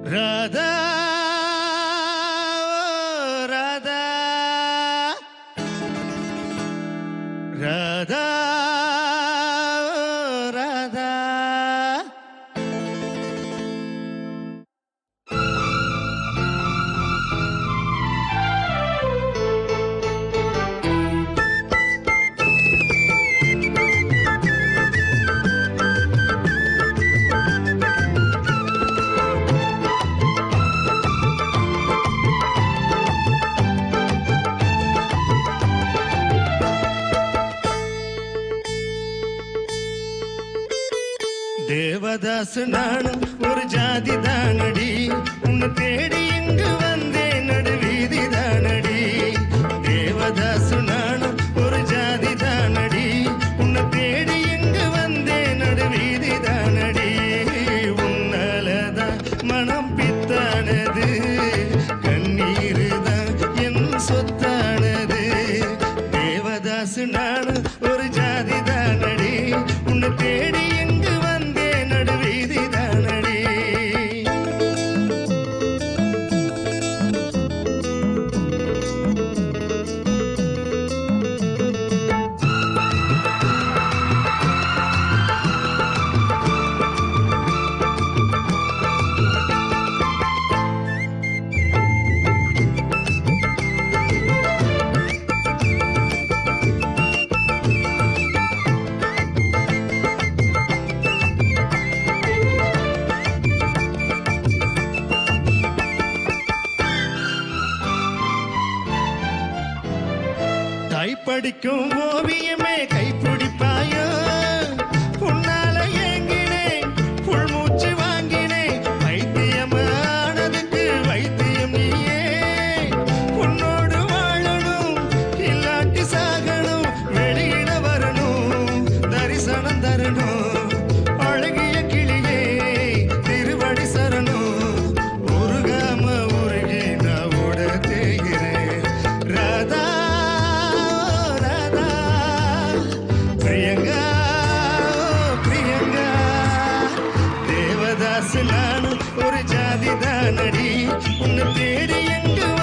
ராதா ராதா ராதா ராதா தேவதாசு நானும் ஒரு ஜாதி தானடி உன்னை தேடி இங்கு வந்தேன் நடுவீதி தானடி தேவதாசு நானும் ஒரு ஜாதி தானடி உன்னை தேடி இங்கு வந்தேன் நடுவீதி தானடி உன்னாலதான் மனம் பித்தானது கண்ணீர் தான் என் சொத்தானது தேவதாசு நானும் ஒரு ஜாதி தானடி உன்னை தேடி எங்கு வந்தேன் நடுவீதி தானடி தாய் படிக்கும் ஓவியமே கைப்பிடிப்பாயோ உன்னால ஏங்கினேன் உள்மூச்சு வாங்கினேன் வைத்தியமானதுக்கு வைத்தியம் நீயே உன்னோடு வாழணும் இல்லாட்டி சாகணும் வெளியிட வரணும் தரிசனம் தரணும் அழகிய கிளியே திருவடி சரணம் உருகாம உருகி நான் ஓட தேகிறேன் ராதா ராதா பிரியங்கா பிரியங்கா தேவதாசு நானும் ஒரு ஜாதி தானடி உன்னை தேடி எங்கு